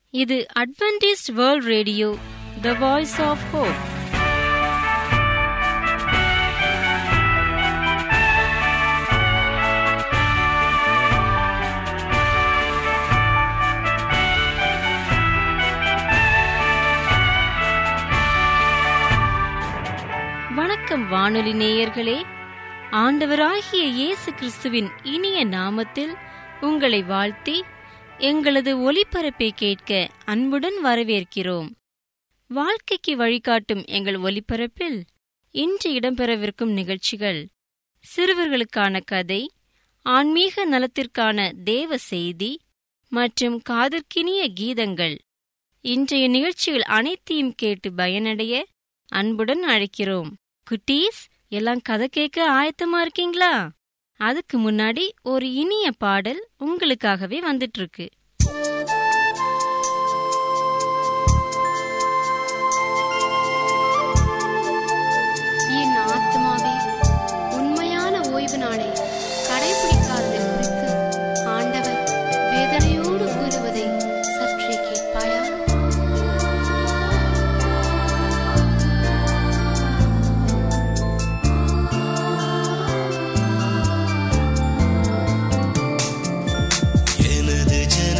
இது Adventist World Radio the Voice of Hope வணக்கம் வானொலி நேயர்களே ஆண்டவராகிய இயேசு கிறிஸ்துவின் இனிய நாமத்தில் உங்களை வாழ்த்தி எங்களது ஒலிபரப்பை கேட்க அன்புடன் வரவேற்கிறோம் வாழ்க்கைக்கு வழிகாட்டும் எங்கள் ஒலிபரப்பில் இன்று இடம்பெறவிருக்கும் நிகழ்ச்சிகள் சிறுவர்களுக்கான கதை ஆன்மீக நலத்திற்கான தேவ செய்தி மற்றும் காதற்கினிய கீதங்கள் இன்றைய நிகழ்ச்சிகள் அனைத்தையும் கேட்டு பயனடைய அன்புடன் அழைக்கிறோம் குட்டீஸ் எல்லாம் கதை கேட்க ஆயத்தமா இருக்கீங்களா அதுக்கு முன்னாடி ஒரு இனிய பாடல் உங்களுக்காகவே வந்துட்டு இருக்கு என் ஆத்மாவே உண்மையான ஓய்வு நாளை கடைபிடிக்காததை குறித்து ஆண்டவர் வேதனையோடு கூறுவதை சற்றே கேட்பாயா எனது ஜன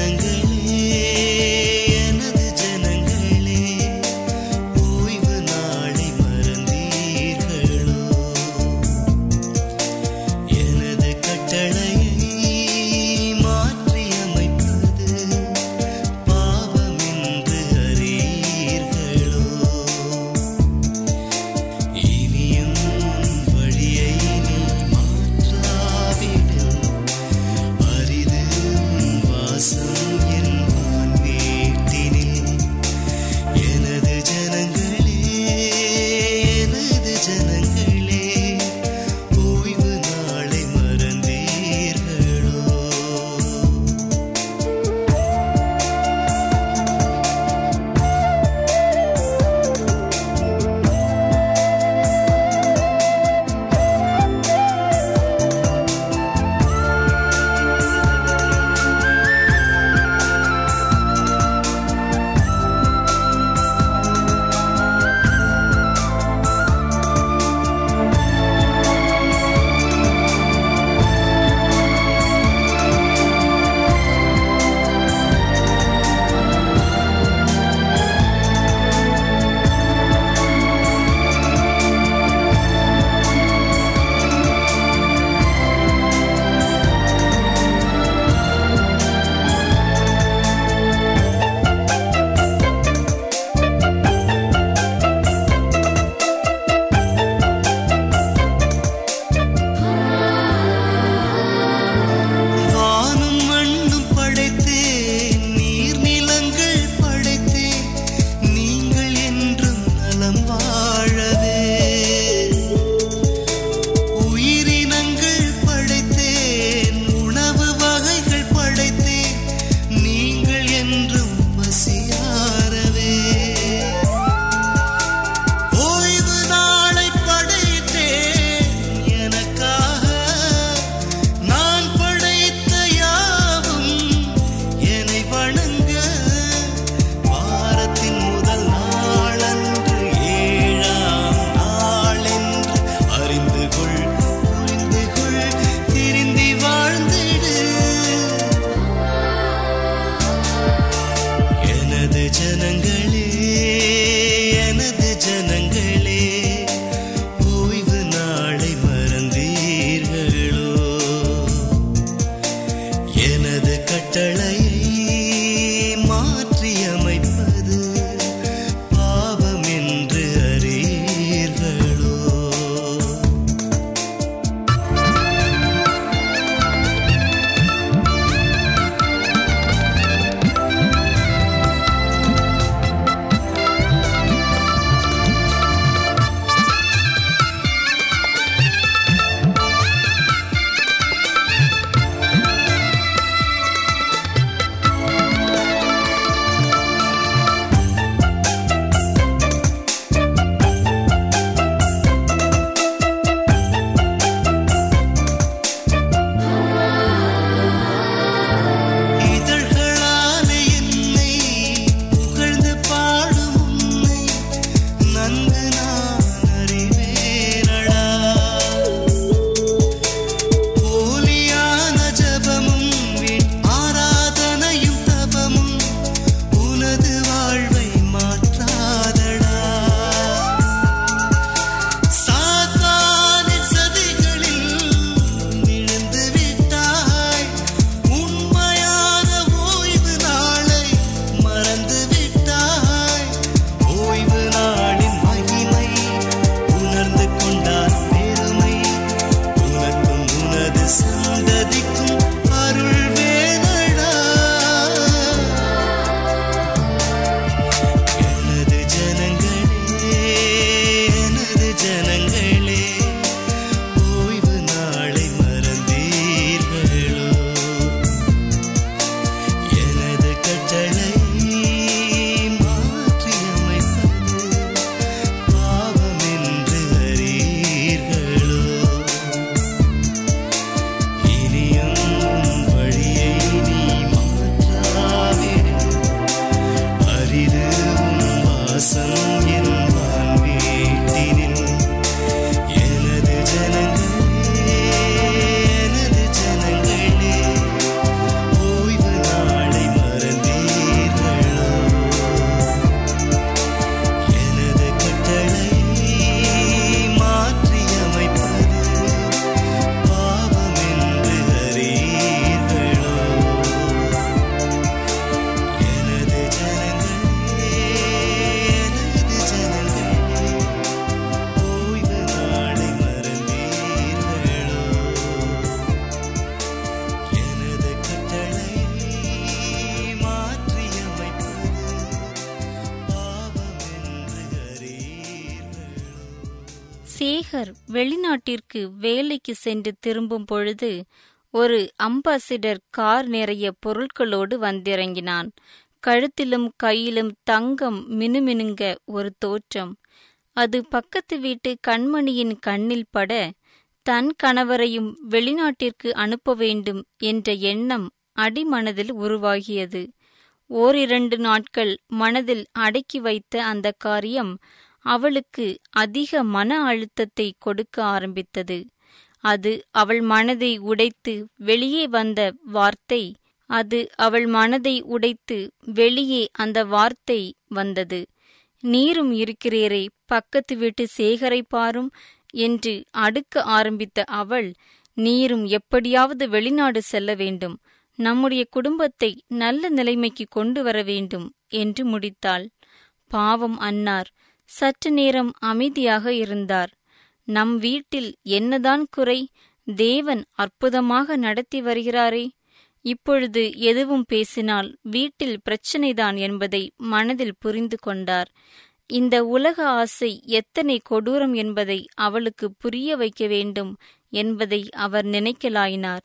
சேகர் வெளிநாட்டிற்கு வேலைக்கு சென்று திரும்பும் பொழுது ஒரு அம்பாசிடர் கார் நிறைய பொருட்களோடு வந்திறங்கினான் கழுத்திலும் கையிலும் தங்கம் மினுமினுங்க ஒரு தோற்றம் அது பக்கத்து வீட்டு கண்மணியின் கண்ணில் பட தன் கணவரையும் வெளிநாட்டிற்கு அனுப்ப வேண்டும் என்ற எண்ணம் அடிமனதில் உருவாகியது ஓரிரண்டு நாட்கள் மனதில் அடக்கி வைத்த அந்த காரியம் அவளுக்கு அதிக மன அழுத்தத்தை கொடுக்க ஆரம்பித்தது அது அவள் மனதை உடைத்து வெளியே வந்த வார்த்தை அது அவள் மனதை உடைத்து வெளியே அந்த வார்த்தை வந்தது நீரும் இருக்கிறீரே பக்கத்து வீட்டு சேகரை பாரும் என்று அடுக்க ஆரம்பித்த அவள் நீரும் எப்படியாவது வெளிநாடு செல்ல வேண்டும் நம்முடைய குடும்பத்தை நல்ல நிலைமைக்கு கொண்டு வர வேண்டும் என்று முடித்தாள் பாவம் அன்னார் சற்று நேரம் அமைதியாக இருந்தார் நம் வீட்டில் என்னதான் குறை தேவன் அற்புதமாக நடத்தி வருகிறாரே இப்பொழுது எதுவும் பேசினால் வீட்டில் பிரச்சனைதான் என்பதை மனதில் புரிந்து கொண்டார் இந்த உலக ஆசை எத்தனை கொடூரம் என்பதை அவளுக்கு புரிய வைக்க வேண்டும் என்பதை அவர் நினைக்கலாயினார்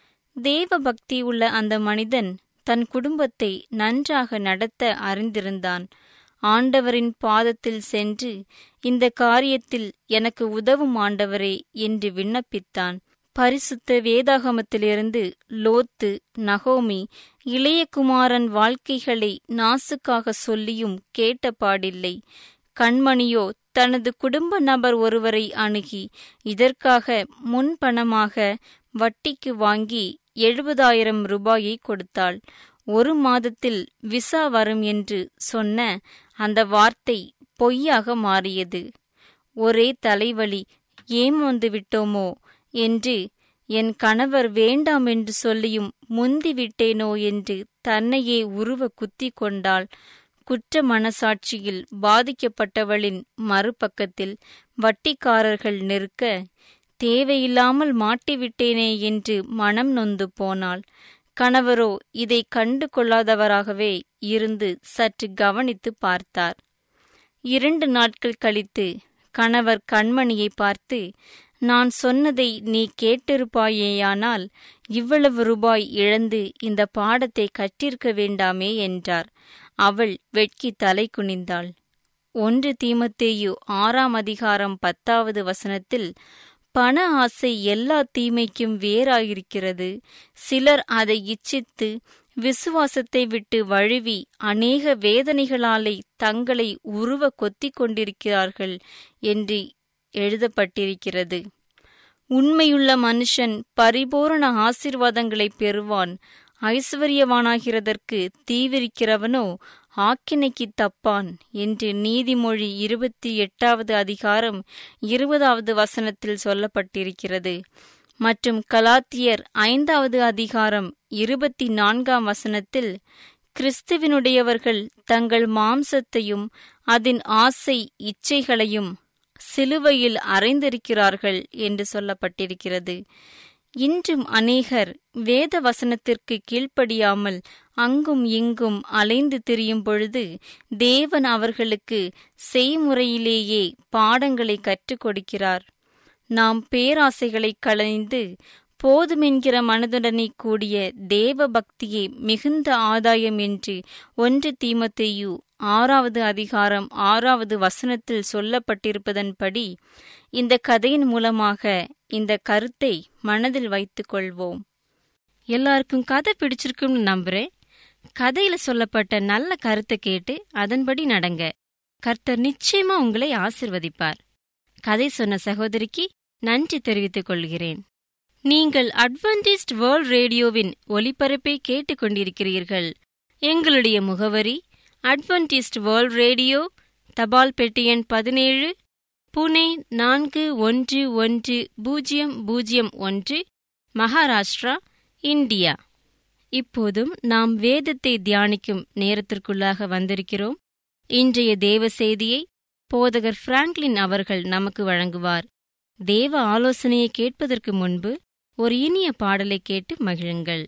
தேவ பக்தி உள்ள அந்த மனிதன் தன் குடும்பத்தை நன்றாக நடத்த அறிந்திருந்தான் ஆண்டவரின் பாதத்தில் சென்று இந்த காரியத்தில் எனக்கு உதவும் ஆண்டவரே என்று விண்ணப்பித்தான் பரிசுத்த வேதாகமத்திலிருந்து லோத்து நகோமி இளையகுமாரன் வாழ்க்கைகளை நாசுக்காக சொல்லியும் கேட்ட பாடில்லை கண்மணியோ தனது குடும்ப நபர் ஒருவரை அணுகி இதற்காக முன்பணமாக வட்டிக்கு வாங்கி எழுபதாயிரம் ரூபாயை கொடுத்தாள் ஒரு மாதத்தில் விசா வரும் என்று சொன்ன அந்த வார்த்தை பொய்யாக மாறியது ஒரே தலைவலி ஏமாந்து விட்டோமோ என்று என் கணவர் வேண்டாம் என்று சொல்லியும் முந்தி விட்டேனோ என்று தன்னையே உருவ குத்தி கொண்டாள் குற்ற மனசாட்சியில் பாதிக்கப்பட்டவளின் மறுபக்கத்தில் வட்டிக்காரர்கள் நிற்க தேவையில்லாமல் மாட்டிவிட்டேனே என்று மனம் நொந்து போனாள் கணவரோ இதை கண்டு கொள்ளாதவராகவே இருந்து சற்று கவனித்து பார்த்தார் இரண்டு நாட்கள் கழித்து கணவர் கண்மணியை பார்த்து நான் சொன்னதை நீ கேட்டிருப்பாயேயானால் இவ்வளவு ரூபாய் இழந்து இந்த பாடத்தை கற்றிருக்க வேண்டாமே என்றார் அவள் வெட்கி தலை குனிந்தாள் ஒன்று தீமத்தேயு ஆறாம் அதிகாரம் பத்தாவது வசனத்தில் பண ஆசை எல்லா தீமைக்கும் வேறாயிருக்கிறது சிலர் அதை இச்சித்து விசுவாசத்தை விட்டு வழுவி அநேக வேதனைகளாலே தங்களை உருவ கொத்திக் கொண்டிருக்கிறார்கள் என்று எழுதப்பட்டிருக்கிறது உண்மையுள்ள மனுஷன் பரிபூரண ஆசிர்வாதங்களை பெறுவான் ஐஸ்வர்யவானாகிறதற்கு தீவிரிக்கிறவனோ ஆக்கினைக்கு தப்பான் என்று நீதிமொழி இருபத்தி எட்டாவது அதிகாரம் இருபதாவது வசனத்தில் சொல்லப்பட்டிருக்கிறது மற்றும் கலாத்தியர் ஐந்தாவது அதிகாரம் இருபத்தி நான்காம் வசனத்தில் கிறிஸ்துவினுடையவர்கள் தங்கள் மாம்சத்தையும் அதன் ஆசை இச்சைகளையும் சிலுவையில் அறைந்திருக்கிறார்கள் என்று சொல்லப்பட்டிருக்கிறது இன்றும் அநேகர் வேத வசனத்திற்கு கீழ்ப்படியாமல் அங்கும் இங்கும் அலைந்து திரியும் பொழுது தேவன் அவர்களுக்கு செய்முறையிலேயே பாடங்களை கற்றுக் கொடுக்கிறார் நாம் பேராசைகளை களைந்து போதுமென்கிற மனதுடனே கூடிய தேவ பக்தியே மிகுந்த ஆதாயம் என்று ஒன்று தீமத்தேயு ஆறாவது அதிகாரம் ஆறாவது வசனத்தில் சொல்லப்பட்டிருப்பதன்படி இந்த கதையின் மூலமாக இந்த கருத்தை மனதில் வைத்துக் கொள்வோம் எல்லாருக்கும் கதை பிடிச்சிருக்கும்னு நம்புறேன் கதையில சொல்லப்பட்ட நல்ல கருத்தை கேட்டு அதன்படி நடங்க கர்த்தர் நிச்சயமா உங்களை ஆசிர்வதிப்பார் கதை சொன்ன சகோதரிக்கு நன்றி தெரிவித்துக் கொள்கிறேன் நீங்கள் அட்வென்டிஸ்ட் வேர்ல்ட் ரேடியோவின் ஒலிபரப்பை கேட்டுக்கொண்டிருக்கிறீர்கள் எங்களுடைய முகவரி அட்வென்டிஸ்ட் வேர்ல்ட் ரேடியோ தபால் பெட்டி எண் பதினேழு புனே நான்கு ஒன்று ஒன்று பூஜ்ஜியம் பூஜ்ஜியம் ஒன்று மகாராஷ்டிரா இந்தியா இப்போதும் நாம் வேதத்தை தியானிக்கும் நேரத்திற்குள்ளாக வந்திருக்கிறோம் இன்றைய தேவ செய்தியை போதகர் பிராங்க்லின் அவர்கள் நமக்கு வழங்குவார் தேவ ஆலோசனையை கேட்பதற்கு முன்பு ஒரு இனிய பாடலை கேட்டு மகிழுங்கள்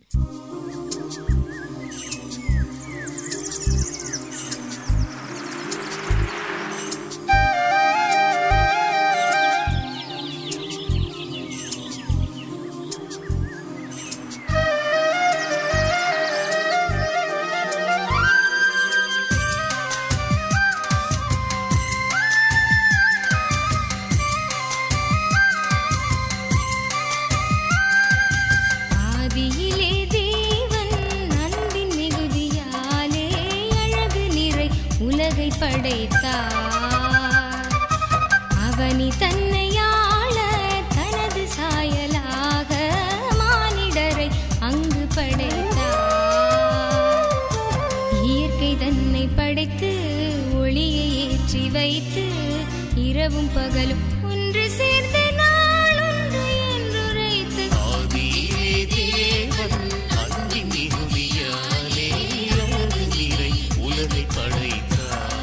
உலகை படைத்தார் அவனி தன்னை ஆள தனது சாயலாக மானிடரை அங்கு படைத்தார் இயற்கை தன்னை படைத்து ஒளியை ஏற்றி வைத்து இரவும் பகலும் ஒன்று சேர்ந்து நாளொன்று என்றுரைத்து ஆதியிலே தேவன் அன்பின் மிகுதியாலே அழகு நிறை உலகை படைத்தார்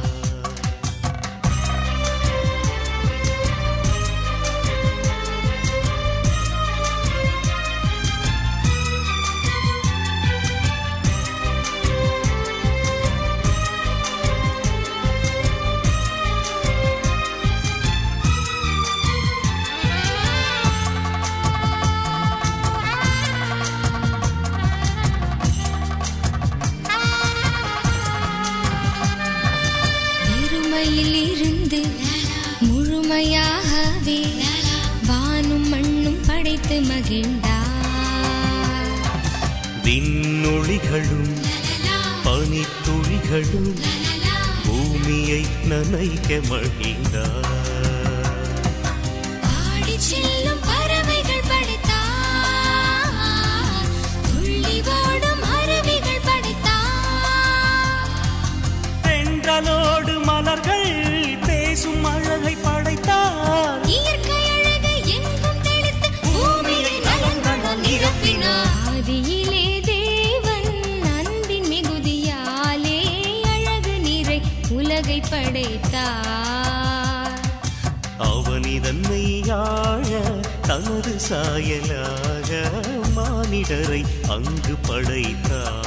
வெறுமையில் இருந்து முழுமையாகவே வானும் மண்ணும் படைத்து மகிழ்ந்தார் விண்ணொளிகளும் பனித்துளிகளும் பூமியை நனைக்க மகிழ்ந்தார் ஆடிச் செல்லும் பறவைகள் படைத்தார் துள்ளி ஓடும் அருவிகள் படைத்தார் தென்றலோடு மலர்கள் பேசும் அழகை படைத்தார் இயற்கை அழகு எங்கும் தெளித்து பூமியை நலன்களால் நிரப்பினார் ஆதியிலே தேவன் அன்பின் மிகுதியாலே அழகு நிறை உலகை படைத்தார் அவனிதன்னை ஆழ தனது சாயலாக மானிடரை அங்கு படைத்தார்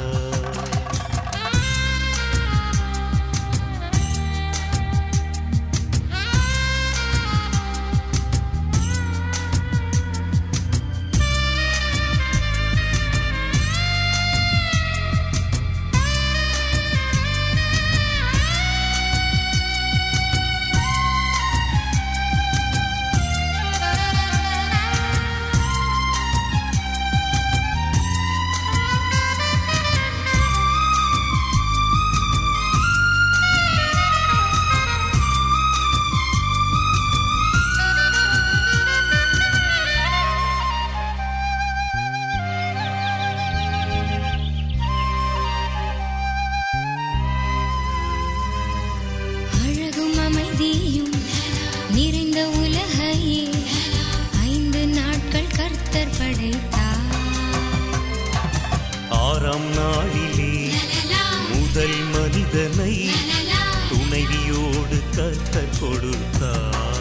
அழகும் அமைதியும் நிறைந்த உலகையே ஐந்து நாட்கள் கர்த்தர் படைத்தார் ஆறாம் நாளிலே முதல் மனிதனை துணைவியோடு கர்த்தர் கொடுத்தார்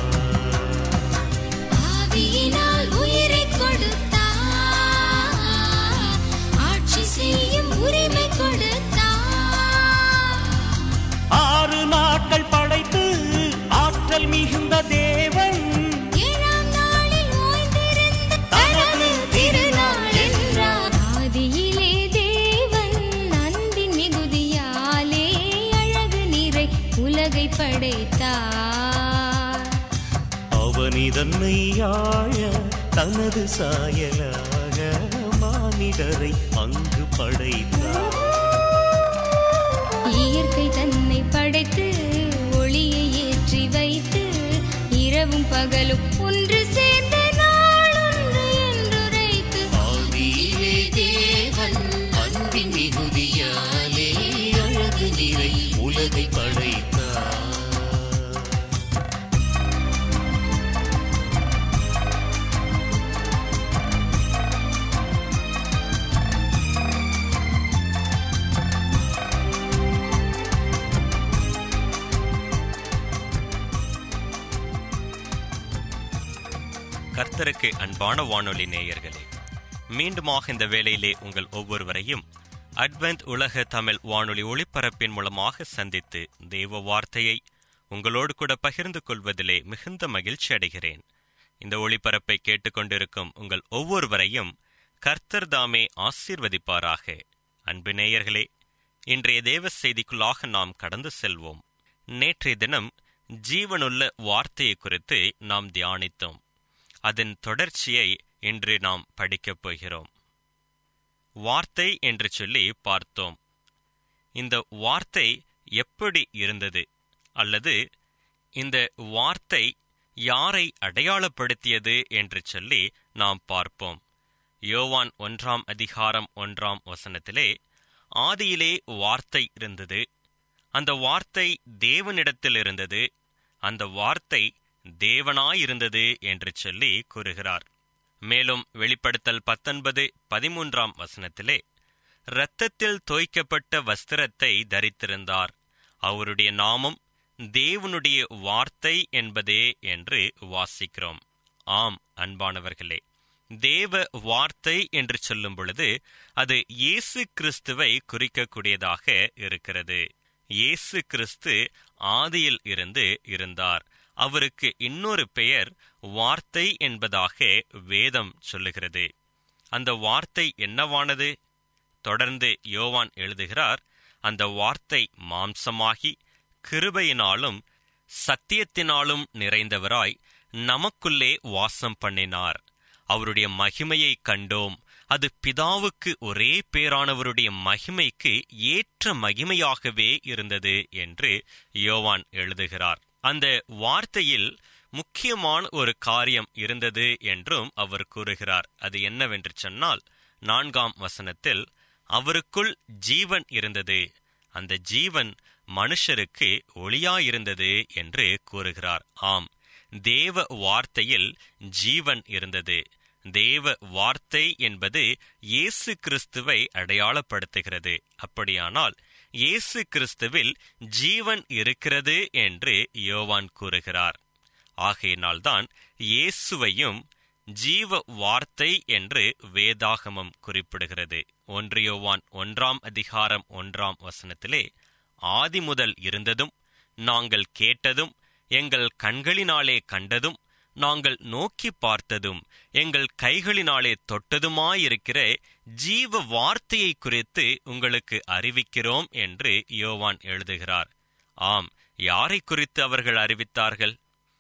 ஆவியினால் உயிரை கொடுத்தார் ஆட்சி செய்யும் உரிமை கொடுத்தார் ஆறு நாட்கள் படைத்து ஆற்றல் மிகுந்த தேவன் ஏழாம் நாளில் ஓய்ந்திருந்து தனது திருநாள் என்றார் ஆதியிலே தேவன் அன்பின் மிகுதியாலே அழகு நிறை உலகை படைத்தார் அவனிதன்னை ஆழ தனது சாயலாக மானிடரை அங்கு படைத்தார் இயற்கை தன்னை படைத்து ஒளியை ஏற்றி வைத்து இரவும் பகலும் ஒன்று சேர்ந்து நாளொன்று என்றுரைத்து ஆதியிலே தேவன் அன்பின் மிகுதியாலே அழகு நிறை உலகை படைத்தார் கர்த்தருக்கு அன்பான வானொலி நேயர்களே மீண்டுமாக இந்த வேளையிலே உங்கள் ஒவ்வொருவரையும் அட்வென்த் உலக தமிழ் வானொலி ஒளிபரப்பின் மூலமாக சந்தித்து தேவ வார்த்தையை உங்களோடு கூட பகிர்ந்து கொள்வதிலே மிகுந்த மகிழ்ச்சி அடைகிறேன் இந்த ஒளிபரப்பை கேட்டுக்கொண்டிருக்கும் உங்கள் ஒவ்வொருவரையும் கர்த்தர் தாமே ஆசீர்வதிப்பாராக அன்பு நேயர்களே இன்றைய தேவ செய்திக்குள்ளாக நாம் கடந்து செல்வோம் நேற்றைய தினம் ஜீவனுள்ள வார்த்தையை குறித்து நாம் தியானித்தோம் அதன் தொடர்ச்சியை இன்று நாம் படிக்கப் போகிறோம் வார்த்தை என்று சொல்லி பார்த்தோம் இந்த வார்த்தை எப்படி இருந்தது அல்லது இந்த வார்த்தை யாரை அடையாளப்படுத்தியது என்று சொல்லி நாம் பார்ப்போம் யோவான் ஒன்றாம் அதிகாரம் ஒன்றாம் வசனத்திலே ஆதியிலே வார்த்தை இருந்தது அந்த வார்த்தை தேவனிடத்தில் இருந்தது அந்த வார்த்தை தேவனாயிருந்தது என்று சொல்லி கூறுகிறார் மேலும் வெளிப்படுத்தல் பத்தொன்பது பதிமூன்றாம் வசனத்திலே இரத்தத்தில் தோய்க்கப்பட்ட வஸ்திரத்தை தரித்திருந்தார் அவருடைய நாமம் தேவனுடைய வார்த்தை என்பதே என்று வாசிக்கிறோம் ஆம் அன்பானவர்களே தேவ வார்த்தை என்று சொல்லும் பொழுது அது இயேசு கிறிஸ்துவை குறிக்கக்கூடியதாக இருக்கிறது இயேசு கிறிஸ்து ஆதியில் இருந்து இருந்தார் அவருக்கு இன்னொரு பெயர் வார்த்தை என்பதாக வேதம் சொல்லுகிறது அந்த வார்த்தை என்னவானது தொடர்ந்து யோவான் எழுதுகிறார் அந்த வார்த்தை மாம்சமாகி கிருபையினாலும் சத்தியத்தினாலும் நிறைந்தவராய் நமக்குள்ளே வாசம் பண்ணினார் அவருடைய மகிமையை கண்டோம் அது பிதாவுக்கு ஒரே பேரானவருடைய மகிமைக்கு ஏற்ற மகிமையாகவே இருந்தது என்று யோவான் எழுதுகிறார் அந்த வார்த்தையில் முக்கியமான ஒரு காரியம் இருந்தது என்றும் அவர் கூறுகிறார் அது என்னவென்று சொன்னால் நான்காம் வசனத்தில் அவருக்குள் ஜீவன் இருந்தது அந்த ஜீவன் மனுஷருக்கு ஒளியாயிருந்தது என்று கூறுகிறார் ஆம் தேவ வார்த்தையில் ஜீவன் இருந்தது தேவ வார்த்தை என்பது இயேசு கிறிஸ்துவை அடையாளப்படுத்துகிறது அப்படியானால் இயேசு கிறிஸ்துவில் ஜீவன் இருக்கிறது என்று யோவான் கூறுகிறார் ஆகையினால்தான் இயேசுவையும் ஜீவ வார்த்தை என்று வேதாகமம் குறிப்பிடுகிறது ஒன்றியோவான் ஒன்றாம் அதிகாரம் ஒன்றாம் வசனத்திலே ஆதி முதல் இருந்ததும் நாங்கள் கேட்டதும் எங்கள் கண்களினாலே கண்டதும் நாங்கள் நோக்கி பார்த்ததும் எங்கள் கைகளினாலே தொட்டதுமாயிருக்கிற ஜீவ வார்த்தையை குறித்து உங்களுக்கு அறிவிக்கிறோம் என்று யோவான் எழுதுகிறார் ஆம் யாரை குறித்து அவர்கள் அறிவித்தார்கள்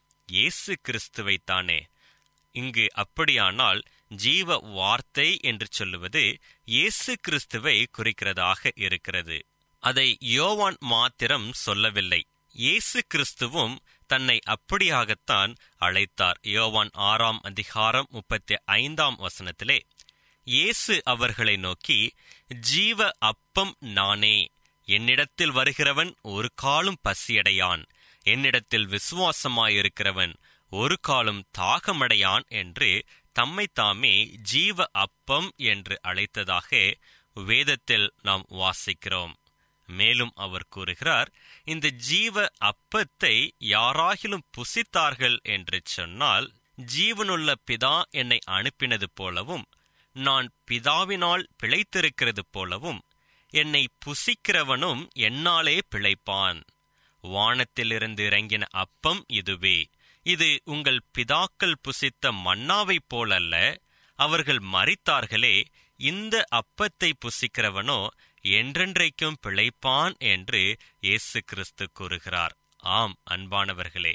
இயேசு கிறிஸ்துவைத்தானே இங்கு அப்படியானால் ஜீவ வார்த்தை என்று சொல்லுவது இயேசு கிறிஸ்துவை குறிக்கிறதாக இருக்கிறது அதை யோவான் மாத்திரம் சொல்லவில்லை இயேசு கிறிஸ்துவும் தன்னை அப்படியாகத்தான் அழைத்தார் யோவான் ஆறாம் அதிகாரம் முப்பத்தி ஐந்தாம் வசனத்திலே இயேசு அவர்களை நோக்கி ஜீவ அப்பம் நானே என்னிடத்தில் வருகிறவன் ஒரு காலும் பசியடையான் என்னிடத்தில் விசுவாசமாயிருக்கிறவன் ஒரு காலும் தாகமடையான் என்று தம்மை தாமே ஜீவ அப்பம் என்று அழைத்ததாக வேதத்தில் நாம் வாசிக்கிறோம் மேலும் அவர் கூறுகிறார் இந்த ஜீவ அப்பத்தை யாராகிலும் புசித்தார்கள் என்று சொன்னால் ஜீவனுள்ள பிதா என்னை அனுப்பினது போலவும் நான் பிதாவினால் பிழைத்திருக்கிறது போலவும் என்னை புசிக்கிறவனும் என்னாலே பிழைப்பான் வானத்திலிருந்து இறங்கின அப்பம் இதுவே இது உங்கள் பிதாக்கள் புசித்த மன்னாவைப் போலல்ல அவர்கள் மறித்தார்களே இந்த அப்பத்தை புசிக்கிறவனோ என்றென்றைக்கும் பிழைப்பான் என்று இயேசு கிறிஸ்து கூறுகிறார் ஆம் அன்பானவர்களே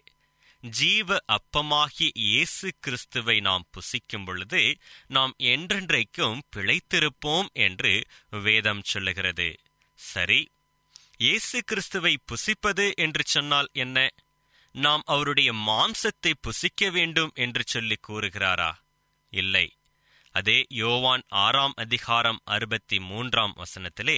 ஜீவ அப்பமாகிய இயேசு கிறிஸ்துவை நாம் புசிக்கும் பொழுது நாம் என்றென்றைக்கும் பிழைத்திருப்போம் என்று வேதம் சொல்லுகிறது சரி இயேசு கிறிஸ்துவை புசிப்பது என்று சொன்னால் என்ன நாம் அவருடைய மாம்சத்தை புசிக்க வேண்டும் என்று சொல்லி கூறுகிறாரா இல்லை அதே யோவான் ஆறாம் அதிகாரம் அறுபத்தி மூன்றாம் வசனத்திலே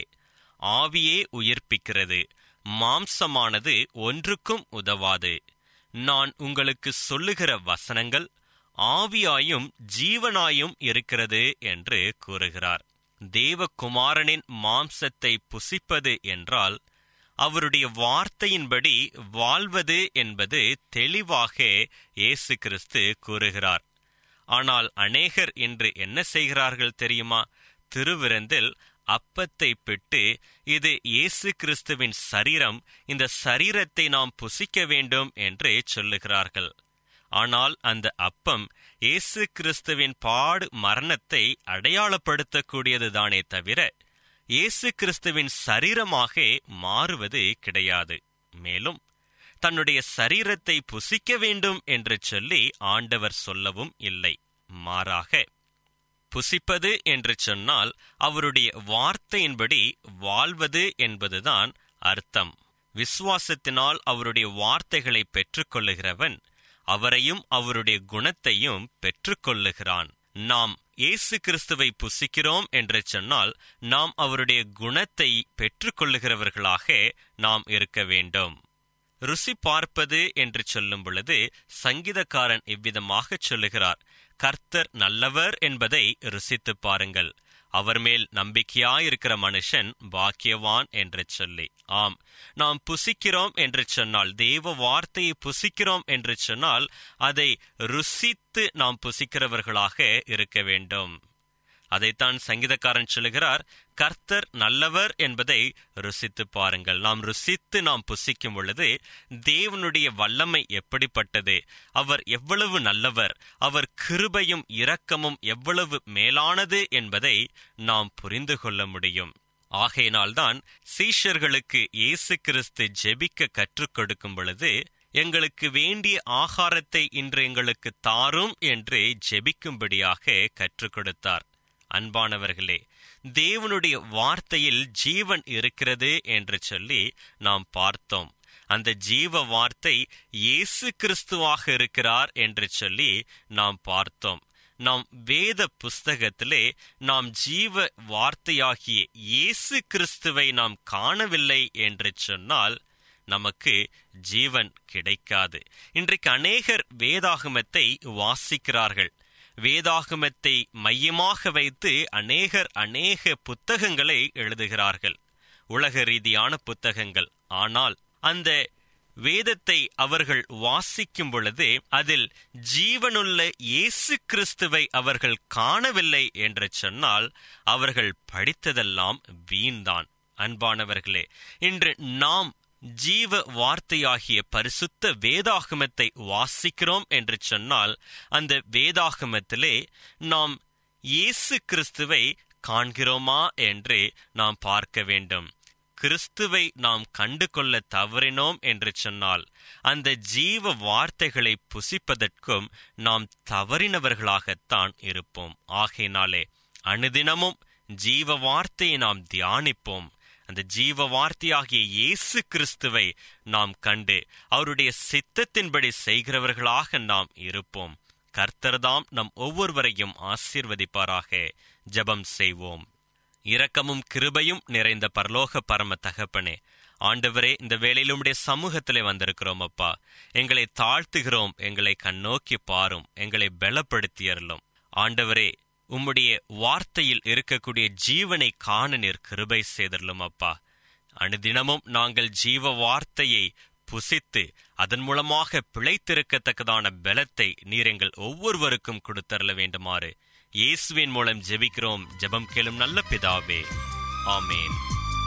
ஆவியே உயிர்ப்பிக்கிறது மாம்சமானது ஒன்றுக்கும் உதவாது நான் உங்களுக்கு சொல்லுகிற வசனங்கள் ஆவியாயும் ஜீவனாயும் இருக்கிறது என்று கூறுகிறார் தேவகுமாரனின் மாம்சத்தை புசிப்பது என்றால் அவருடைய வார்த்தையின்படி வாழ்வது என்பது தெளிவாக இயேசு கிறிஸ்து கூறுகிறார் ஆனால் அநேகர் இன்று என்ன செய்கிறார்கள் தெரியுமா திருவிருந்தில் அப்பத்தை பிட்டு இது இயேசு கிறிஸ்துவின் சரீரம் இந்த சரீரத்தை நாம் புசிக்க வேண்டும் என்று சொல்லுகிறார்கள் ஆனால் அந்த அப்பம் இயேசு கிறிஸ்துவின் பாடு மரணத்தை அடையாளப்படுத்தக்கூடியதுதானே தவிர இயேசு கிறிஸ்துவின் சரீரமாக மாறுவது கிடையாது மேலும் தன்னுடைய சரீரத்தை புசிக்க வேண்டும் என்று சொல்லி ஆண்டவர் சொல்லவும் இல்லை மாறாக புசிப்பது என்று சொன்னால் அவருடைய வார்த்தையின்படி வாழ்வது என்பதுதான் அர்த்தம் விசுவாசத்தினால் அவருடைய வார்த்தைகளை பெற்றுக்கொள்ளுகிறவன் அவரையும் அவருடைய குணத்தையும் பெற்றுக்கொள்ளுகிறான் நாம் இயேசு கிறிஸ்துவை புசிக்கிறோம் என்று சொன்னால் நாம் அவருடைய குணத்தை பெற்றுக்கொள்ளுகிறவர்களாக நாம் இருக்க வேண்டும் ருசி பார்ப்பது என்று சொல்லும் பொழுது சங்கீதக்காரன் இவ்விதமாக சொல்லுகிறார் கர்த்தர் நல்லவர் என்பதை ருசித்துப் பாருங்கள் அவர் மேல் நம்பிக்கையாயிருக்கிற மனுஷன் பாக்கியவான் என்று சொல்லி ஆம் நாம் புசிக்கிறோம் என்று சொன்னால் தேவ வார்த்தையை புசிக்கிறோம் என்று சொன்னால் அதை ருசித்து நாம் புசிக்கிறவர்களாக இருக்க வேண்டும் அதைத்தான் சங்கீதக்காரன் சொல்லுகிறார் கர்த்தர் நல்லவர் என்பதை ருசித்து பாருங்கள் நாம் ருசித்து நாம் புசிக்கும் பொழுது தேவனுடைய வல்லமை எப்படிப்பட்டது அவர் எவ்வளவு நல்லவர் அவர் கிருபையும் இரக்கமும் எவ்வளவு மேலானது என்பதை நாம் புரிந்து கொள்ள முடியும் ஆகையினால்தான் சீஷர்களுக்கு இயேசு கிறிஸ்து ஜெபிக்க கற்றுக் கொடுக்கும் பொழுது எங்களுக்கு வேண்டிய ஆகாரத்தை இன்று எங்களுக்கு தாரும் என்று ஜெபிக்கும்படியாக கற்றுக் கொடுத்தார் அன்பானவர்களே தேவனுடைய வார்த்தையில் ஜீவன் இருக்கிறது என்று சொல்லி நாம் பார்த்தோம் அந்த ஜீவ வார்த்தை இயேசு கிறிஸ்துவாக இருக்கிறார் என்று சொல்லி நாம் பார்த்தோம் நாம் வேத புஸ்தகத்திலே நாம் ஜீவ வார்த்தையாகிய இயேசு கிறிஸ்துவை நாம் காணவில்லை என்று சொன்னால் நமக்கு ஜீவன் கிடைக்காது இன்றைக்கு அநேகர் வேதாகமத்தை வாசிக்கிறார்கள் வேதாகமத்தை மையமாக வைத்து அநேகர் அநேக புத்தகங்களை எழுதுகிறார்கள் உலக ரீதியான புத்தகங்கள் ஆனால் அந்த வேதத்தை அவர்கள் வாசிக்கும் பொழுது அதில் ஜீவனுள்ள இயேசு கிறிஸ்துவை அவர்கள் காணவில்லை என்று சொன்னால் அவர்கள் படித்ததெல்லாம் வீண்தான் அன்பானவர்களே இன்று நாம் ஜீவ வார்த்தையாகிய பரிசுத்த வேதாகமத்தை வாசிக்கிறோம் என்று சொன்னால் அந்த வேதாகமத்திலே நாம் இயேசு கிறிஸ்துவை காண்கிறோமா என்று நாம் பார்க்க வேண்டும் கிறிஸ்துவை நாம் கண்டு கொள்ள தவறினோம் என்று சொன்னால் அந்த ஜீவ வார்த்தைகளை புசிப்பதற்கும் நாம் தவறினவர்களாகத்தான் இருப்போம் ஆகையினாலே அனுதினமும் ஜீவ வார்த்தையை நாம் தியானிப்போம் அந்த ஜீவ வார்த்தையாகிய இயேசு கிறிஸ்துவை நாம் கண்டு அவருடைய சித்தத்தின்படி செய்கிறவர்களாக நாம் இருப்போம் கர்த்தர்தாம் நம் ஒவ்வொருவரையும் ஆசீர்வதிப்பாராக ஜெபம் செய்வோம் இரக்கமும் கிருபையும் நிறைந்த பரலோக பரம தகப்பனே ஆண்டவரே இந்த வேளையில் உம்முடைய சமூகத்திலே வந்திருக்கிறோம் அப்பா எங்களை தாழ்த்துகிறோம் எங்களை கண்ணோக்கி பாரும் எங்களை பலப்படுத்தியறலும் ஆண்டவரே உம்முடைய வார்த்தையில் இருக்கக்கூடிய ஜீவனை காண நீர் கிருபை செய்தரலும் அப்பா அனுதினமும் நாங்கள் ஜீவ வார்த்தையை புசித்து அதன் மூலமாக பிழைத்திருக்கத்தக்கதான பலத்தை நீர் எங்கள் ஒவ்வொருவருக்கும் கொடுத்தரல வேண்டுமாறு இயேசுவின் மூலம் ஜெபிக்கிறோம் ஜெபம் கேளும் நல்ல பிதாவே ஆமேன்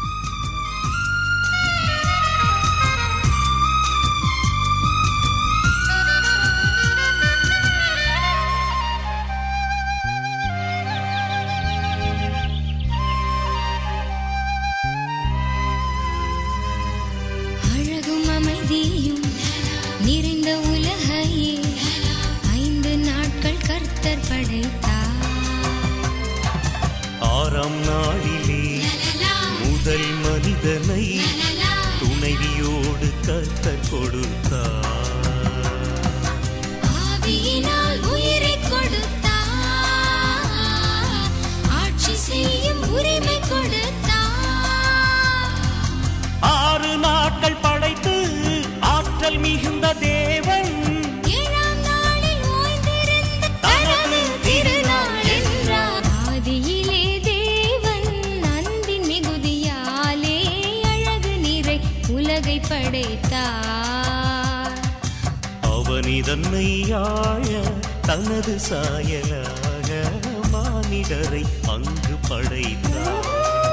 அழகும் அமைதியும் நிறைந்த உலகையே ஐந்து நாட்கள் கர்த்தர் படைத்தார் ஆறாம் நாளிலே முதல் மனிதனை துணைவியோடு கர்த்தர் கொடுத்தார் ஆவியினால் உயிரை கொடுத்தார் ஆட்சி செய்யும் உரிமை கொடுத்தார் ஆறு நாட்கள் படைத்து ஆற்றல் மிகுந்த தேவன் ஏழாம் நாளில் ஓய்ந்திருந்த தனது திருநாள் என்றார் ஆதியிலே தேவன் அன்பின் மிகுதியாலே அழகு நிறை உலகை படைத்தார் அவனிதன்னை ஆழ தனது சாயலாக மானிடரை அங்கு படைத்தார்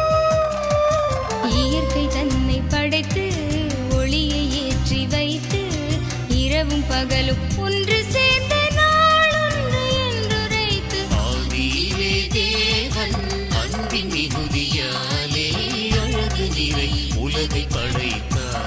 இயற்கை தன்னை படைத்து ஒளியை ஏற்றி வைத்து இரவும் பகலும் ஒன்று சேர்ந்த நாளொன்று என்றுரைத்து ஆதியிலே தேவன் அன்பின் மிகுதியாலே அழகு நிறை உலகை படைத்தார்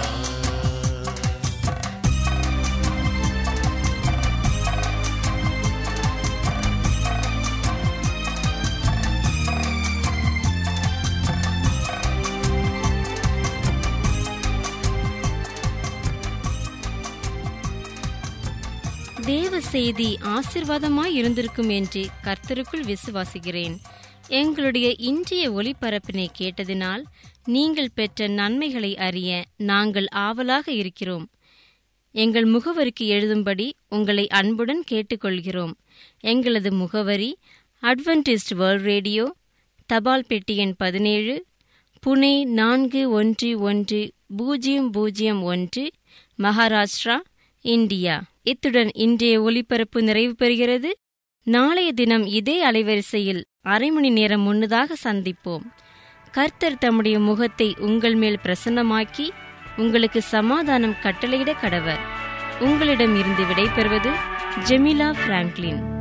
தேவ செய்தி ஆசிர்வாதமாய் இருந்திருக்கும் என்று கர்த்தருக்குள் விசுவாசிக்கிறேன் எங்களுடைய இன்றைய ஒளிபரப்பினை கேட்டதினால் நீங்கள் பெற்ற நன்மைகளை அறிய நாங்கள் ஆவலாக இருக்கிறோம் எங்கள் முகவரிக்கு எழுதும்படி உங்களை அன்புடன் கேட்டுக்கொள்கிறோம் எங்களது முகவரி அட்வென்டிஸ்ட் வேர்ல்ட் ரேடியோ தபால் பெட்டி எண் பதினேழு புனே நான்கு ஒன்று ஒன்று பூஜ்ஜியம் பூஜ்ஜியம் ஒன்று மகாராஷ்டிரா இந்தியா இத்துடன் இன்றைய ஒலிபரப்பு நிறைவு பெறுகிறது நாளைய தினம் இதே அலைவரிசையில் அரை மணி நேரம் முன்னதாக சந்திப்போம் கர்த்தர் தம்முடைய முகத்தை உங்கள் மேல் பிரசன்னமாக்கி உங்களுக்கு சமாதானம் கட்டளையிட கடவர் உங்களிடம் இருந்து விடைபெறுவது ஜெமிலா பிராங்க்லின்